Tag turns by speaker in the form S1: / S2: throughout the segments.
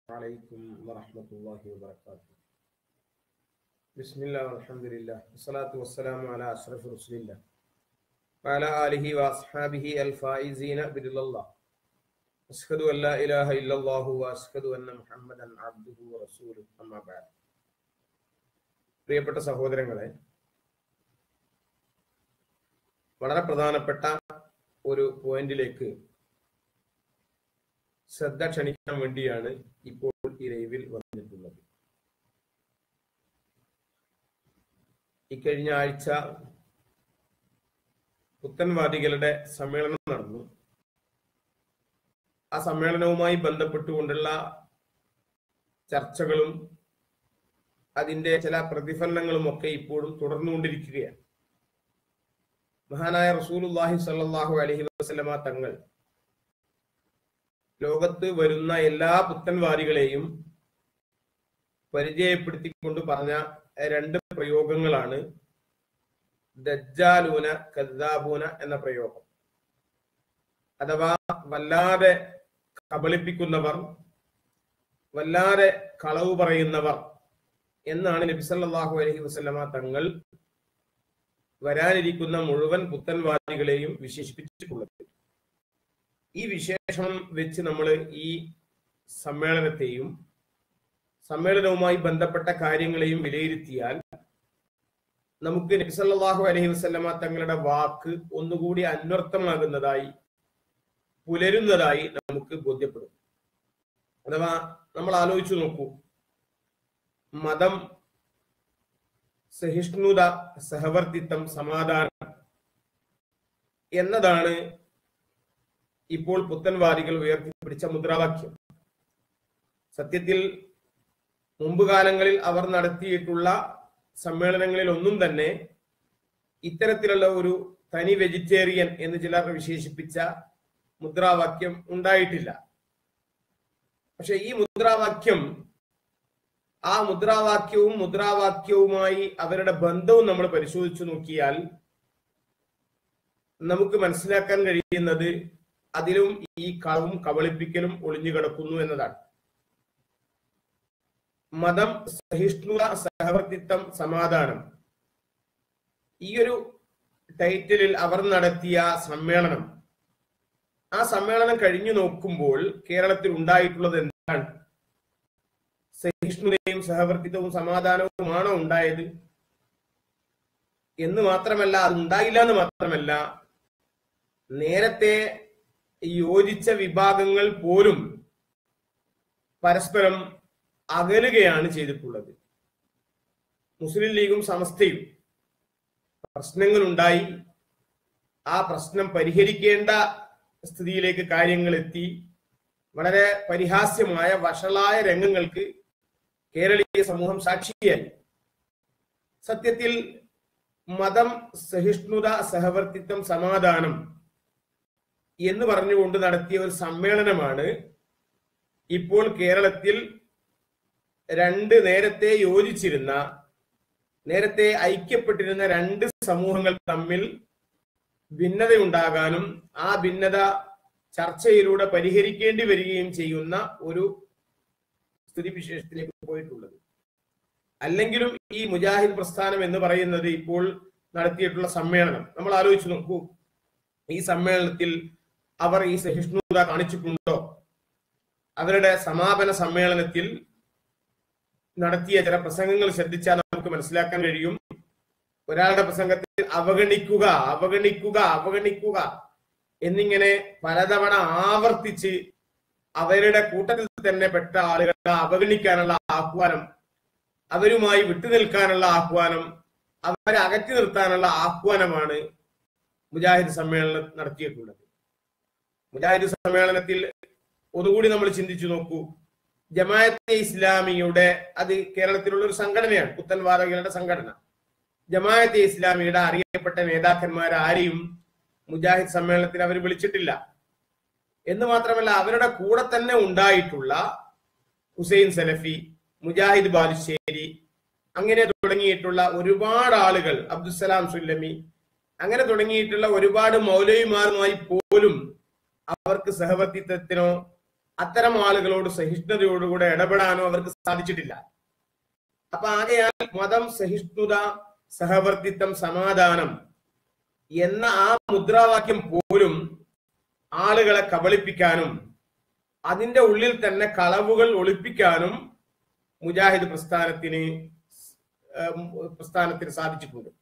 S1: عليكم ورحمة الله وبركاته بسم الله والحمد لله والصلاة والسلام على أشرف رسول الله وعلى آله وأصحابه الفائزين برضا الله أشهد أن لا إله إلا الله وأشهد أن محمدا عبده ورسوله أما بعد പ്രിയപ്പെട്ട സഹോദരങ്ങളെ വളരെ പ്രധാനപ്പെട്ട ഒരു പോയിന്റിലേക്ക് ശ്രദ്ധ ക്ഷണിക്കാൻ വേണ്ടിയാണ് ഇപ്പോൾ ഈ ലൈവിൽ വന്നിട്ടുള്ളത് ഇക്കഴിഞ്ഞ ആഴ്ച പുത്തൻവാദികളുടെ സമ്മേളനം നടന്നു ആ സമ്മേളനവുമായി ബന്ധപ്പെട്ടുകൊണ്ടുള്ള ചർച്ചകളും അതിന്റെ ചില പ്രതിഫലനങ്ങളും ഒക്കെ ഇപ്പോഴും തുടർന്നുകൊണ്ടിരിക്കുകയാണ് മഹാനായ റസൂലുല്ലാഹി സല്ലാഹു അലഹി വസ്ലമ തങ്ങൾ ലോകത്ത് വരുന്ന എല്ലാ പുത്തൻവാദികളെയും പരിചയപ്പെടുത്തിക്കൊണ്ട് പറഞ്ഞ രണ്ട് പ്രയോഗങ്ങളാണ് ദജ്ജാലൂന കദ്ദാബൂന എന്ന പ്രയോഗം അഥവാ വല്ലാതെ കബളിപ്പിക്കുന്നവർ വല്ലാതെ കളവ് പറയുന്നവർ എന്നാണ് നബിസല്ലാഹു അലഹി വസ്ലമ തങ്ങൾ വരാനിരിക്കുന്ന മുഴുവൻ പുത്തൻവാദികളെയും വിശേഷിപ്പിച്ചിട്ടുള്ളത് ഈ വിശേഷണം വെച്ച് നമ്മൾ ഈ സമ്മേളനത്തെയും സമ്മേളനവുമായി ബന്ധപ്പെട്ട കാര്യങ്ങളെയും വിലയിരുത്തിയാൽ നമുക്ക് നബിസല്ലാഹു അലഹി വസ്ലമ തങ്ങളുടെ വാക്ക് ഒന്നുകൂടി അന്വർത്ഥമാകുന്നതായി പുലരുന്നതായി നമുക്ക് ബോധ്യപ്പെടും അഥവാ നമ്മൾ ആലോചിച്ചു നോക്കൂ മതം സഹിഷ്ണുത സഹവർത്തിത്വം സമാധാനം എന്നതാണ് ഇപ്പോൾ പുത്തൻവാദികൾ ഉയർത്തിപ്പിടിച്ച മുദ്രാവാക്യം സത്യത്തിൽ മുമ്പ് കാലങ്ങളിൽ അവർ നടത്തിയിട്ടുള്ള സമ്മേളനങ്ങളിൽ ഒന്നും തന്നെ ഇത്തരത്തിലുള്ള ഒരു തനി വെജിറ്റേറിയൻ എന്ന് ചിലർ വിശേഷിപ്പിച്ച മുദ്രാവാക്യം ഉണ്ടായിട്ടില്ല പക്ഷെ ഈ മുദ്രാവാക്യം ആ മുദ്രാവാക്യവും മുദ്രാവാക്യവുമായി അവരുടെ ബന്ധവും നമ്മൾ പരിശോധിച്ചു നോക്കിയാൽ നമുക്ക് മനസ്സിലാക്കാൻ കഴിയുന്നത് അതിലും ഈ കളവും കബളിപ്പിക്കലും ഒളിഞ്ഞു കിടക്കുന്നു എന്നതാണ് മതം സഹിഷ്ണുത സഹവർത്തിത്വം സമാധാനം ഈ ഒരു ടൈറ്റിലിൽ അവർ നടത്തിയ സമ്മേളനം ആ സമ്മേളനം കഴിഞ്ഞു നോക്കുമ്പോൾ കേരളത്തിൽ ഉണ്ടായിട്ടുള്ളത് എന്താണ് സഹിഷ്ണുതയും സഹവർത്തിത്വവും സമാധാനവുമാണോ ഉണ്ടായത് എന്ന് മാത്രമല്ല അത് ഉണ്ടായില്ല എന്ന് മാത്രമല്ല നേരത്തെ യോജിച്ച വിഭാഗങ്ങൾ പോലും പരസ്പരം അകലുകയാണ് ചെയ്തിട്ടുള്ളത് മുസ്ലിം ലീഗും സമസ്തയും പ്രശ്നങ്ങൾ ഉണ്ടായി ആ പ്രശ്നം പരിഹരിക്കേണ്ട സ്ഥിതിയിലേക്ക് കാര്യങ്ങൾ എത്തി വളരെ പരിഹാസ്യമായ വഷളായ രംഗങ്ങൾക്ക് കേരളീയ സമൂഹം സാക്ഷിയായി സത്യത്തിൽ മതം സഹിഷ്ണുത സഹവർത്തിത്വം സമാധാനം എന്ന് പറഞ്ഞുകൊണ്ട് നടത്തിയ ഒരു സമ്മേളനമാണ് ഇപ്പോൾ കേരളത്തിൽ രണ്ട് നേരത്തെ യോജിച്ചിരുന്ന നേരത്തെ ഐക്യപ്പെട്ടിരുന്ന രണ്ട് സമൂഹങ്ങൾ തമ്മിൽ ഭിന്നതയുണ്ടാകാനും ആ ഭിന്നത ചർച്ചയിലൂടെ പരിഹരിക്കേണ്ടി വരികയും ചെയ്യുന്ന ഒരു സ്ഥിതിവിശേഷത്തിലേക്ക് പോയിട്ടുള്ളത് അല്ലെങ്കിലും ഈ മുജാഹിദ് പ്രസ്ഥാനം എന്ന് പറയുന്നത് ഇപ്പോൾ നടത്തിയിട്ടുള്ള സമ്മേളനം നമ്മൾ ആലോചിച്ച് നോക്കൂ ഈ സമ്മേളനത്തിൽ അവർ ഈ സഹിഷ്ണുത കാണിച്ചിട്ടുണ്ടോ അവരുടെ സമാപന സമ്മേളനത്തിൽ നടത്തിയ ചില പ്രസംഗങ്ങൾ ശ്രദ്ധിച്ചാൽ നമുക്ക് മനസ്സിലാക്കാൻ കഴിയും ഒരാളുടെ പ്രസംഗത്തിൽ അവഗണിക്കുക അവഗണിക്കുക അവഗണിക്കുക എന്നിങ്ങനെ പലതവണ ആവർത്തിച്ച് അവരുടെ കൂട്ടത്തിൽ തന്നെ പെട്ട ആളുകളെ അവഗണിക്കാനുള്ള ആഹ്വാനം അവരുമായി വിട്ടുനിൽക്കാനുള്ള ആഹ്വാനം അവരെ അകറ്റി നിർത്താനുള്ള ആഹ്വാനമാണ് മുജാഹിദ് സമ്മേളനം നടത്തിയിട്ടുള്ളത് മുജാഹിദ് സമ്മേളനത്തിൽ ഒന്നുകൂടി നമ്മൾ ചിന്തിച്ചു നോക്കൂ ജമാഅത്തെ ഇസ്ലാമിയുടെ അത് കേരളത്തിലുള്ള ഒരു സംഘടനയാണ് പുത്തൻവാദകളുടെ സംഘടന ജമാഅത്തെ ഇസ്ലാമിയുടെ അറിയപ്പെട്ട നേതാക്കന്മാർ ആരെയും മുജാഹിദ് സമ്മേളനത്തിൽ അവർ വിളിച്ചിട്ടില്ല എന്ന് മാത്രമല്ല അവരുടെ കൂടെ തന്നെ ഉണ്ടായിട്ടുള്ള ഹുസൈൻ സലഫി മുജാഹിദ് ബാലുശ്ശേരി അങ്ങനെ തുടങ്ങിയിട്ടുള്ള ഒരുപാട് ആളുകൾ അബ്ദുസലാം സുല്ലമി അങ്ങനെ തുടങ്ങിയിട്ടുള്ള ഒരുപാട് മൗലവിമാരുമായി പോലും അവർക്ക് സഹവർത്തിത്വത്തിനോ അത്തരം ആളുകളോട് സഹിഷ്ണുതയോടുകൂടെ ഇടപെടാനോ അവർക്ക് സാധിച്ചിട്ടില്ല അപ്പൊ ആകയാൽ മതം സഹിഷ്ണുത സഹവർത്തിത്വം സമാധാനം എന്ന ആ മുദ്രാവാക്യം പോലും ആളുകളെ കബളിപ്പിക്കാനും അതിന്റെ ഉള്ളിൽ തന്നെ കളവുകൾ ഒളിപ്പിക്കാനും മുജാഹിദ് പ്രസ്ഥാനത്തിന് ഏഹ്, പ്രസ്ഥാനത്തിന് സാധിച്ചിട്ടുണ്ട്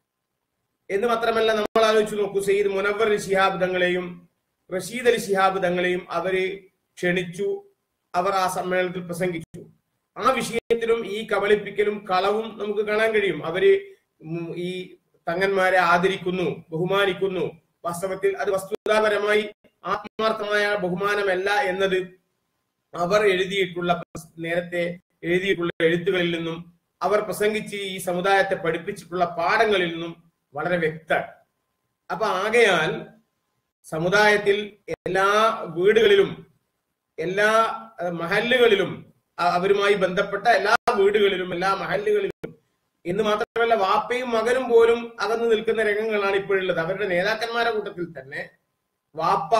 S1: എന്ന് മാത്രമല്ല നമ്മൾ ആലോചിച്ച് നോക്കൂ സയ്യിദ് മുനവർ അലി ശിഹാബ് തങ്ങളെയും റഷീദ് അലി ശിഹാബ് തങ്ങളെയും അവര് ക്ഷണിച്ചു അവർ ആ സമ്മേളനത്തിൽ പ്രസംഗിച്ചു ആ വിഷയത്തിലും ഈ കബളിപ്പിക്കലും കളവും നമുക്ക് കാണാൻ കഴിയും അവര് ഉം ഈ തങ്ങന്മാരെ ആദരിക്കുന്നു ബഹുമാനിക്കുന്നു വാസ്തവത്തിൽ അത് വസ്തുതാപരമായി ആത്മാർത്ഥമായ ബഹുമാനമല്ല എന്നത് അവർ എഴുതിയിട്ടുള്ള പ്രസ്- നേരത്തെ എഴുതിയിട്ടുള്ള എഴുത്തുകളിൽ നിന്നും അവർ പ്രസംഗിച്ച് ഈ സമുദായത്തെ പഠിപ്പിച്ചിട്ടുള്ള പാഠങ്ങളിൽ നിന്നും വളരെ വ്യക്തമാണ് അപ്പൊ ആകയാൽ സമുദായത്തിൽ എല്ലാ വീടുകളിലും എല്ലാ അഹ്, മഹല്ലുകളിലും അ- അവരുമായി ബന്ധപ്പെട്ട എല്ലാ വീടുകളിലും എല്ലാ മഹല്ലുകളിലും എന്ന് മാത്രമല്ല വാപ്പയും മകനും പോലും അകന്നു നിൽക്കുന്ന രംഗങ്ങളാണ് ഇപ്പോഴുള്ളത് അവരുടെ നേതാക്കന്മാരുടെ കൂട്ടത്തിൽ തന്നെ വാപ്പ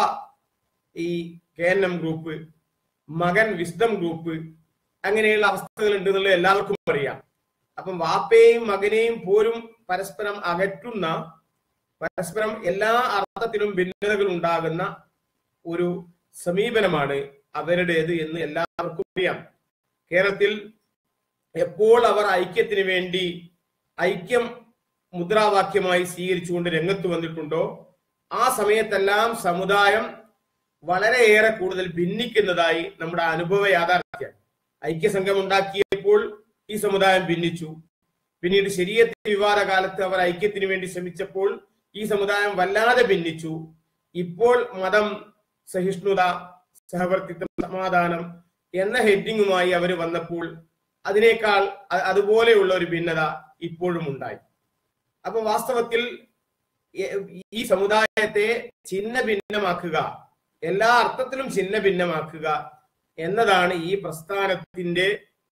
S1: ഈ കെ എൻ എം ഗ്രൂപ്പ് മകൻ വിസ്ഡം ഗ്രൂപ്പ് അങ്ങനെയുള്ള അവസ്ഥകൾ ഉണ്ട് എന്നുള്ളത് എല്ലാവർക്കും അറിയാം അപ്പം വാപ്പയെയും മകനെയും പോലും പരസ്പരം അകറ്റുന്ന പരസ്പരം എല്ലാ അർത്ഥത്തിലും ഭിന്നതകൾ ഉണ്ടാകുന്ന ഒരു സമീപനമാണ് അവരുടേത് എന്ന് എല്ലാവർക്കും അറിയാം കേരളത്തിൽ എപ്പോൾ അവർ ഐക്യത്തിന് വേണ്ടി ഐക്യം മുദ്രാവാക്യമായി സ്വീകരിച്ചുകൊണ്ട് രംഗത്ത് വന്നിട്ടുണ്ടോ ആ സമയത്തെല്ലാം സമുദായം വളരെയേറെ കൂടുതൽ ഭിന്നിക്കുന്നതായി നമ്മുടെ അനുഭവ യാഥാർത്ഥ്യം ഐക്യസംഘം ഉണ്ടാക്കിയപ്പോൾ ഈ സമുദായം ഭിന്നിച്ചു പിന്നീട് ശരീരത്തെ വിവാദ കാലത്ത് അവർ ഐക്യത്തിന് വേണ്ടി ശ്രമിച്ചപ്പോൾ ഈ സമുദായം വല്ലാതെ ഭിന്നിച്ചു ഇപ്പോൾ മതം സഹിഷ്ണുത സഹവർത്തിത്വം സമാധാനം എന്ന ഹെഡിങ്ങുമായി അവർ വന്നപ്പോൾ അതിനേക്കാൾ അ- അതുപോലെയുള്ള ഒരു ഭിന്നത ഇപ്പോഴും ഉണ്ടായി അപ്പൊ വാസ്തവത്തിൽ എ- ഈ സമുദായത്തെ ചിഹ്ന ഭിന്നമാക്കുക എല്ലാ അർത്ഥത്തിലും ചിഹ്ന ഭിന്നമാക്കുക എന്നതാണ് ഈ പ്രസ്ഥാനത്തിന്റെ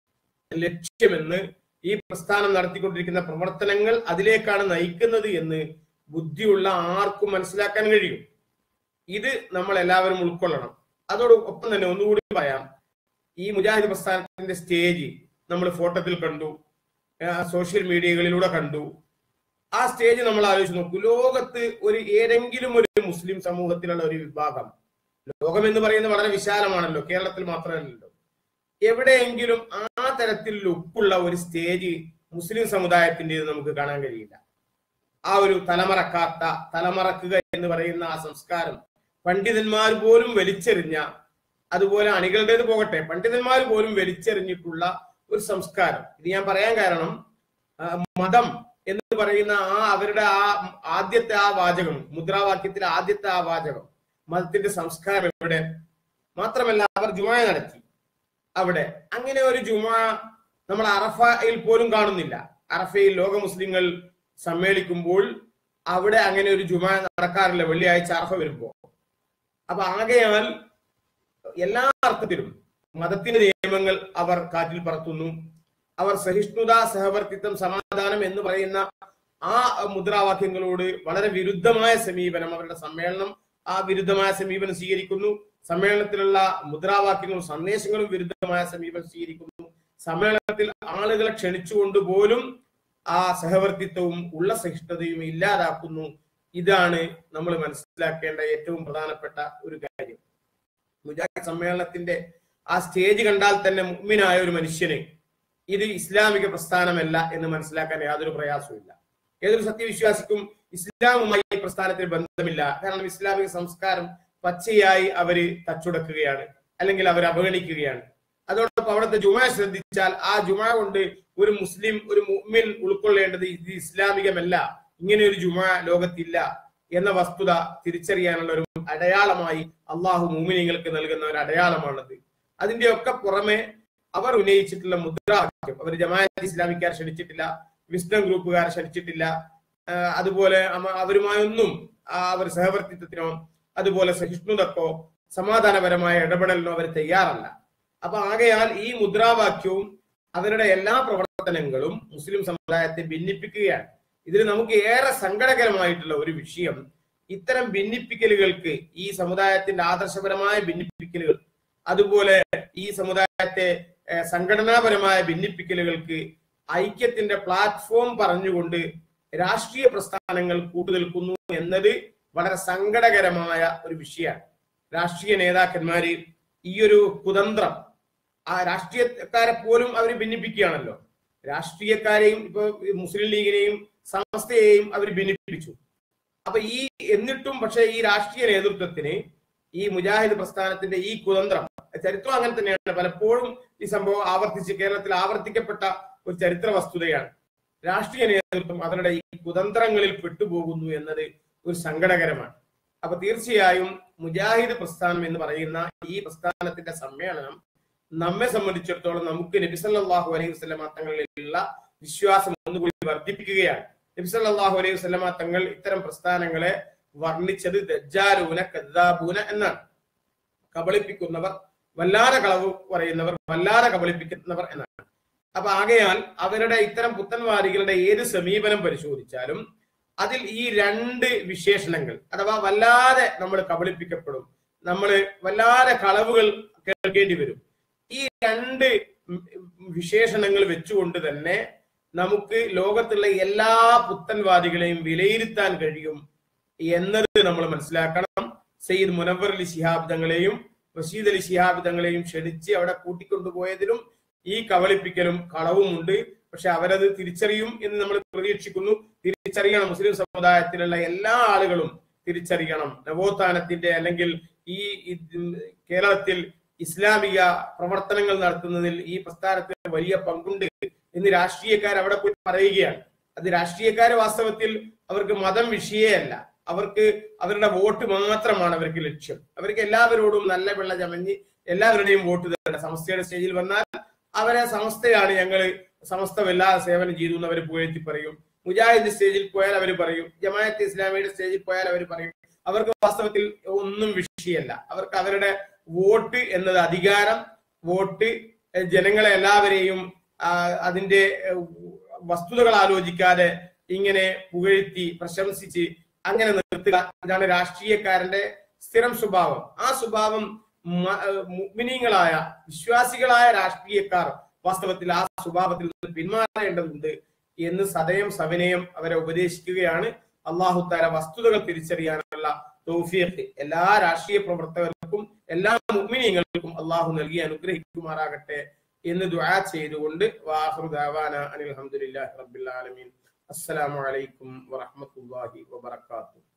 S1: ലക്ഷ്യമെന്ന് ഈ പ്രസ്ഥാനം നടത്തിക്കൊണ്ടിരിക്കുന്ന പ്രവർത്തനങ്ങൾ അതിലേക്കാണ് നയിക്കുന്നത് എന്ന് ബുദ്ധിയുള്ള ആർക്കും മനസ്സിലാക്കാൻ കഴിയും ഇത് നമ്മൾ എല്ലാവരും ഉൾക്കൊള്ളണം അതോടൊപ്പം തന്നെ ഒന്നുകൂടി പറയാം ഈ മുജാഹിദ് പ്രസ്ഥാനത്തിന്റെ സ്റ്റേജ് നമ്മൾ ഫോട്ടോത്തിൽ കണ്ടു ആ, സോഷ്യൽ മീഡിയകളിലൂടെ കണ്ടു ആ സ്റ്റേജ് നമ്മൾ ആലോചിച്ച് നോക്കൂ ലോകത്ത് ഒരു ഏതെങ്കിലും ഒരു മുസ്ലിം സമൂഹത്തിലുള്ള ഒരു വിഭാഗം ലോകം എന്ന് പറയുന്നത് വളരെ വിശാലമാണല്ലോ കേരളത്തിൽ മാത്രമല്ലല്ലോ എവിടെയെങ്കിലും ആ തരത്തിൽ ലുക്കുള്ള ഒരു സ്റ്റേജ് മുസ്ലിം സമുദായത്തിൻ്റെത് നമുക്ക് കാണാൻ കഴിയില്ല ആ ഒരു തലമറക്കാത്ത തലമറക്കുക എന്ന് പറയുന്ന ആ സംസ്കാരം പണ്ഡിതന്മാർ പോലും വലിച്ചെറിഞ്ഞ അതുപോലെ അണികളുടേത് പോകട്ടെ പണ്ഡിതന്മാർ പോലും വലിച്ചെറിഞ്ഞിട്ടുള്ള ഒരു സംസ്കാരം ഇത് ഞാൻ പറയാൻ കാരണം ആ, മതം എന്ന് പറയുന്ന ആ അവരുടെ ആ ആദ്യത്തെ ആ വാചകം മുദ്രാവാക്യത്തിലെ ആദ്യത്തെ ആ വാചകം മതത്തിന്റെ സംസ്കാരം എവിടെ മാത്രമല്ല അവർ ജുമായ നടത്തി അവിടെ അങ്ങനെ ഒരു ജുമ നമ്മൾ അറഫയിൽ പോലും കാണുന്നില്ല അറഫയിൽ ലോക മുസ്ലിങ്ങൾ സമ്മേളിക്കുമ്പോൾ അവിടെ അങ്ങനെ ഒരു ജുമ നടക്കാറില്ല വെള്ളിയാഴ്ച അറഫ വരുമ്പോ അപ്പൊ ആകയാൽ എല്ലാ അർത്ഥത്തിലും മതത്തിന്റെ നിയമങ്ങൾ അവർ കാറ്റിൽ പറത്തുന്നു അവർ സഹിഷ്ണുത സഹവർത്തിത്വം സമാധാനം എന്ന് പറയുന്ന ആ മുദ്രാവാക്യങ്ങളോട് വളരെ വിരുദ്ധമായ സമീപനം അവരുടെ സമ്മേളനം ആ വിരുദ്ധമായ സമീപനം സ്വീകരിക്കുന്നു സമ്മേളനത്തിലുള്ള മുദ്രാവാക്യങ്ങളും സന്ദേശങ്ങളും വിരുദ്ധമായ സമീപനം സ്വീകരിക്കുന്നു സമ്മേളനത്തിൽ ആളുകളെ ക്ഷണിച്ചുകൊണ്ട് പോലും ആ സഹവർത്തിത്വവും ഉള്ള സഹിഷ്ണുതയും ഇല്ലാതാക്കുന്നു ഇതാണ് നമ്മൾ മനസ്സിലാക്കേണ്ട ഏറ്റവും പ്രധാനപ്പെട്ട ഒരു കാര്യം മുജാഹിദ് സമ്മേളനത്തിന്റെ ആ സ്റ്റേജ് കണ്ടാൽ തന്നെ മുഗ്മിനായ ഒരു മനുഷ്യന് ഇത് ഇസ്ലാമിക പ്രസ്ഥാനമല്ല എന്ന് മനസ്സിലാക്കാൻ യാതൊരു പ്രയാസവുമില്ല ഏതൊരു സത്യവിശ്വാസിക്കും ഇസ്ലാമുമായി ഈ പ്രസ്ഥാനത്തിന് ബന്ധമില്ല കാരണം ഇസ്ലാമിക സംസ്കാരം പച്ചയായി അവര് തച്ചുടക്കുകയാണ് അല്ലെങ്കിൽ അവർ അവഗണിക്കുകയാണ് അതോടൊപ്പം അവിടുത്തെ ജുമ ശ്രദ്ധിച്ചാൽ ആ ജുമ കൊണ്ട് ഒരു മുസ്ലിം ഒരു മുഅ്മിൻ ഉൾക്കൊള്ളേണ്ടത് ഇത് ഇസ്ലാമികമല്ല ഇങ്ങനെ ഒരു ജുമ ലോകത്തില്ല എന്ന വസ്തുത തിരിച്ചറിയാനുള്ള ഒരു അടയാളമായി അള്ളാഹു മൂമിനിങ്ങൾക്ക് നൽകുന്ന ഒരു അടയാളമാണത് അതിന്റെ ഒക്കെ പുറമെ അവർ ഉന്നയിച്ചിട്ടുള്ള മുദ്രാവാക്യം അവർ ജമാഅത്ത് ഇസ്ലാമിക്കാർ ക്ഷണിച്ചിട്ടില്ല വിസ്ഡം ഗ്രൂപ്പുകാർ ക്ഷണിച്ചിട്ടില്ല ആ, അതുപോലെ അമ- അവരുമായൊന്നും ആ, അവർ സഹവർത്തിത്വത്തിനോ അതുപോലെ സഹിഷ്ണുതക്കോ സമാധാനപരമായ ഇടപെടലിനോ അവർ തയ്യാറല്ല അപ്പൊ ആകയാൽ ഈ മുദ്രാവാക്യവും അവരുടെ എല്ലാ പ്രവർത്തനങ്ങളും മുസ്ലിം സമുദായത്തെ ഭിന്നിപ്പിക്കുകയാണ് ഇതിൽ നമുക്ക് ഏറെ സങ്കടകരമായിട്ടുള്ള ഒരു വിഷയം ഇത്തരം ഭിന്നിപ്പിക്കലുകൾക്ക് ഈ സമുദായത്തിന്റെ ആദർശപരമായ ഭിന്നിപ്പിക്കലുകൾ അതുപോലെ ഈ സമുദായത്തെ ഏഹ്, സംഘടനാപരമായ ഭിന്നിപ്പിക്കലുകൾക്ക് ഐക്യത്തിന്റെ പ്ലാറ്റ്ഫോം പറഞ്ഞുകൊണ്ട് രാഷ്ട്രീയ പ്രസ്ഥാനങ്ങൾ കൂട്ടുനിൽക്കുന്നു എന്നത് വളരെ സങ്കടകരമായ ഒരു വിഷയമാണ് രാഷ്ട്രീയ നേതാക്കന്മാര് ഈ ഒരു കുതന്ത്രം ആ രാഷ്ട്രീയക്കാരെ പോലും അവർ ഭിന്നിപ്പിക്കുകയാണല്ലോ രാഷ്ട്രീയക്കാരെയും ഇപ്പൊ മുസ്ലിം ലീഗിനെയും സമസ്തയെയും അവർ ഭിന്നിപ്പിച്ചു അപ്പൊ ഈ എന്നിട്ടും പക്ഷെ ഈ രാഷ്ട്രീയ നേതൃത്വത്തിന് ഈ മുജാഹിദ് പ്രസ്ഥാനത്തിന്റെ ഈ കുതന്ത്രം ചരിത്രം അങ്ങനെ തന്നെയാണ് പലപ്പോഴും ഈ സംഭവം ആവർത്തിച്ച് കേരളത്തിൽ ആവർത്തിക്കപ്പെട്ട ഒരു ചരിത്ര വസ്തുതയാണ് രാഷ്ട്രീയ നേതൃത്വം അവരുടെ ഈ കുതന്ത്രങ്ങളിൽ പെട്ടുപോകുന്നു എന്നത് ഒരു സങ്കടകരമാണ് അപ്പൊ തീർച്ചയായും മുജാഹിദ് പ്രസ്ഥാനം എന്ന് പറയുന്ന ഈ പ്രസ്ഥാനത്തിന്റെ സമ്മേളനം നമ്മെ സംബന്ധിച്ചിടത്തോളം നമുക്ക് നബിസല്ലാഹു അലൈഹി വസ്ലമ തങ്ങളിലുള്ള വിശ്വാസം ഒന്നുകൂടി വർദ്ധിപ്പിക്കുകയാണ് നബിസല്ലാഹു അലൈഹി വസ്ലമ തങ്ങൾ ഇത്തരം പ്രസ്ഥാനങ്ങളെ വർണ്ണിച്ചത് ദജ്ജാലൂന കദ്ദാബൂന എന്നാണ് കബളിപ്പിക്കുന്നവർ വല്ലാതെ കളവ് പറയുന്നവർ വല്ലാതെ കബളിപ്പിക്കുന്നവർ എന്നാണ് അപ്പൊ ആകയാൽ അവരുടെ ഇത്തരം പുത്തൻവാദികളുടെ ഏത് സമീപനം പരിശോധിച്ചാലും അതിൽ ഈ രണ്ട് വിശേഷണങ്ങൾ അഥവാ വല്ലാതെ നമ്മൾ കബളിപ്പിക്കപ്പെടും നമ്മൾ വല്ലാതെ കളവുകൾ കേൾക്കേണ്ടി വരും ഈ രണ്ട് വിശേഷണങ്ങൾ വെച്ചുകൊണ്ട് തന്നെ നമുക്ക് ലോകത്തുള്ള എല്ലാ പുത്തൻവാദികളെയും വിലയിരുത്താൻ കഴിയും എന്നത് നമ്മൾ മനസ്സിലാക്കണം സയ്യിദ് മുനവർ അലി ശിഹാബ് തങ്ങളെയും റഷീദ് അലി ശിഹാബ് തങ്ങളെയും ക്ഷണിച്ച് അവിടെ കൂട്ടിക്കൊണ്ടുപോയതിലും ഈ കവളിപ്പിക്കലും കളവുമുണ്ട് പക്ഷെ അവരത് തിരിച്ചറിയും എന്ന് നമ്മൾ പ്രതീക്ഷിക്കുന്നു തിരിച്ചറിയണം മുസ്ലിം സമുദായത്തിലുള്ള എല്ലാ ആളുകളും തിരിച്ചറിയണം നവോത്ഥാനത്തിന്റെ അല്ലെങ്കിൽ ഈ കേരളത്തിൽ ഇസ്ലാമിക പ്രവർത്തനങ്ങൾ നടത്തുന്നതിൽ ഈ പ്രസ്ഥാനത്തിന് വലിയ പങ്കുണ്ട് എന്ന് രാഷ്ട്രീയക്കാർ അവിടെ പോയി പറയുകയാണ് അത് രാഷ്ട്രീയക്കാർ വാസ്തവത്തിൽ അവർക്ക് മതം വിഷയമല്ല അവർക്ക് അവരുടെ വോട്ട് മാത്രമാണ് അവർക്ക് ലക്ഷ്യം അവർക്ക് എല്ലാവരോടും നല്ല വെള്ള ചമഞ്ഞ് എല്ലാവരുടെയും വോട്ട് തരണം സമസ്തയുടെ സ്റ്റേജിൽ വന്നാൽ അവരെ സമസ്തയാണ് ഞങ്ങൾ സമസ്ത വല്ലാതെ സേവനം ചെയ്തു എന്ന് അവർ പുകഴ്ത്തി പറയും മുജാഹിദ് സ്റ്റേജിൽ പോയാൽ അവർ പറയും ജമാഅത്ത് ഇസ്ലാമിയുടെ സ്റ്റേജിൽ പോയാൽ അവർ പറയും അവർക്ക് വാസ്തവത്തിൽ ഒന്നും വിഷയമല്ല അവർക്ക് അവരുടെ വോട്ട് എന്നത് അധികാരം വോട്ട് ജനങ്ങളെ എല്ലാവരെയും അതിന്റെ വസ്തുതകൾ ആലോചിക്കാതെ ഇങ്ങനെ പുകഴ്ത്തി പ്രശംസിച്ച് അങ്ങനെ നിർത്തുക ഇതാണ് രാഷ്ട്രീയക്കാരന്റെ സ്ഥിരം സ്വഭാവം ആ സ്വഭാവം മുഗ്മിനീങ്ങളായ വിശ്വാസികളായ രാഷ്ട്രീയക്കാർ വാസ്തവത്തിൽ ആ സ്വഭാവത്തിൽ നിന്ന് പിന്മാറേണ്ടതുണ്ട് എന്ന് സദയം സവിനയം അവരെ ഉപദേശിക്കുകയാണ് അള്ളാഹു താല വസ്തുതകൾ തിരിച്ചറിയാനുള്ള തൗഫീഖ് എല്ലാ രാഷ്ട്രീയ പ്രവർത്തകർക്കും എല്ലാ മുഗ്മിനീങ്ങൾക്കും അള്ളാഹു നൽകി അനുഗ്രഹിക്കുമാറാകട്ടെ എന്ന് ദുആ ചെയ്തുകൊണ്ട് വാഹൃ ദാവാന അനിൽ അൽഹംദുലില്ലാഹി റബ്ബിൽ ആലമീൻ അസ്സലാമു അലൈക്കും വറഹ്മത്തുള്ളാഹി വബറകാതുഹു